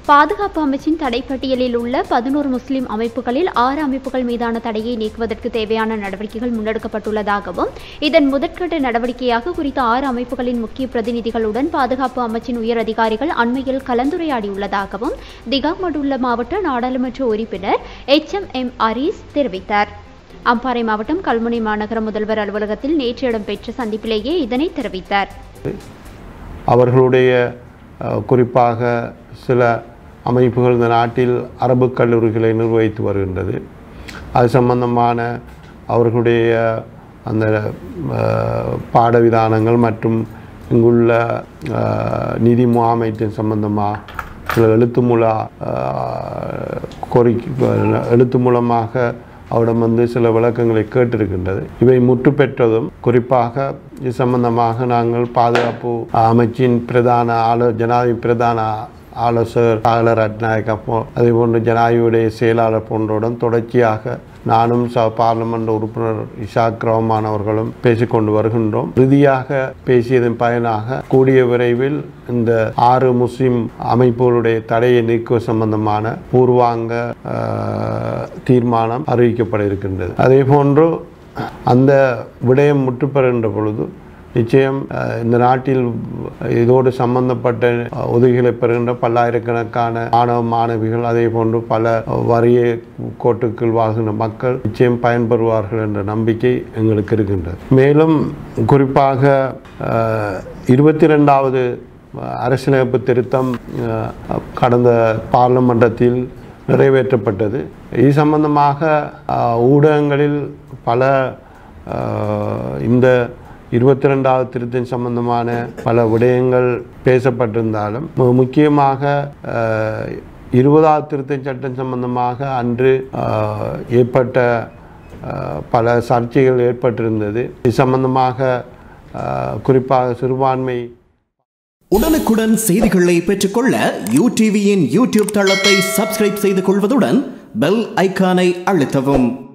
பாதுகாப்பு அமைச்சின் தடைப்பட்டியலில் உள்ள பதினோரு முஸ்லிம் அமைப்புகளில் ஆறு அமைப்புகள் மீதான தடையை நீக்குவதற்கு தேவையான நடவடிக்கைகள் முன்னெடுக்கப்பட்டுள்ளதாகவும் இதன் முதற்கட்ட நடவடிக்கையாக குறித்த ஆறு அமைப்புகளின் முக்கிய பிரதிநிதிகளுடன் பாதுகாப்பு அமைச்சின் உயர் அதிகாரிகள் அண்மையில் கலந்துரையாடியுள்ளதாகவும் திகாமடுள்ள மாவட்ட நாடாளுமன்ற உறுப்பினர் எச் எம் எம் அரீஸ் தெரிவித்தார் அம்பாறை மாவட்டம் கல்முனை மாநகர முதல்வர் அலுவலகத்தில் நேற்று இடம்பெற்ற சந்திப்பிலேயே இதனை தெரிவித்தார் அவர்களுடைய அஹ், குறிப்பாக சில அமைப்புகள் இந்த நாட்டில் அரபு கல்லூரிகளை நிர்வகித்து வருகின்றது அது சம்பந்தமான அவர்களுடைய அந்த அஹ், பாட விதானங்கள் மற்றும் இங்குள்ள அஹ், நிதி முகாமைத்தின் சம்பந்தமாக சில எழுத்து மூல அஹ், கோரிக்கை எழுத்து மூலமாக அவரிடம் வந்து சில விளக்கங்களை கேட்டிருக்கின்றது இவை முற்று பெற்றதும் குறிப்பாக இது சம்பந்தமாக நாங்கள் பாதுகாப்பு அமைச்சின் பிரதான ஆலோ ஜனாதிபதி பிரதான ஆலோசகர் கால ரட்நாயக் அப்போ அதே போன்று ஜனாதிபதியுடைய செயலாளர் போன்றவுடன் தொடர்ச்சியாக நானும் ச பார்லமெண்ட் உறுப்பினர் இஷாக் ரஹ்மான் அவர்களும் பேசிக்கொண்டு வருகின்றோம் இறுதியாக பேசியதன் பயனாக கூடிய விரைவில் இந்த ஆறு முஸ்லிம் அமைப்புகளுடைய தடையை நீக்குவது சம்பந்தமான பூர்வாங்க அஹ், தீர்மானம் அறிவிக்கப்பட இருக்கின்றது அதே போன்று அந்த விடயம் முற்றுப்பெறுகின்ற பொழுது நிச்சயம் அஹ், இந்த நாட்டில் இதோடு சம்பந்தப்பட்ட அஹ், உதவிகளை பெறுகின்ற பல்லாயிரக்கணக்கான மாணவ மாணவிகள் அதே போன்று பல வறிய கோட்டுக்குள் வாழ்கின்ற மக்கள் நிச்சயம் பயன்பெறுவார்கள் என்ற நம்பிக்கை எங்களுக்கு இருக்கின்றது மேலும் குறிப்பாக இருபத்தி ரெண்டாவது அரசியலமைப்பு திருத்தம் அஹ், கடந்த பார்லமெண்டத்தில் நிறைவேற்றப்பட்டது இது சம்பந்தமாக அஹ், ஊடகங்களில் பல அஹ், இந்த இருபத்தி ரெண்டாவது திருத்தம் சம்பந்தமான பல விடயங்கள் பேசப்பட்டிருந்தாலும் மு- முக்கியமாக அஹ், இருபதாவது திருத்தம் சட்டம் சம்பந்தமாக அன்று அஹ், ஏற்பட்ட அஹ், பல சர்ச்சைகள் ஏற்பட்டிருந்தது இது சம்பந்தமாக அஹ், குறிப்பாக சிறுபான்மை உடனுக்குடன் செய்திகளை பெற்றுக்கொள்ள யூ டிவியின் யூடியூப் தளத்தை சப்ஸ்கிரைப் செய்து கொள்வதுடன் பெல் ஐகானை அழுத்தவும்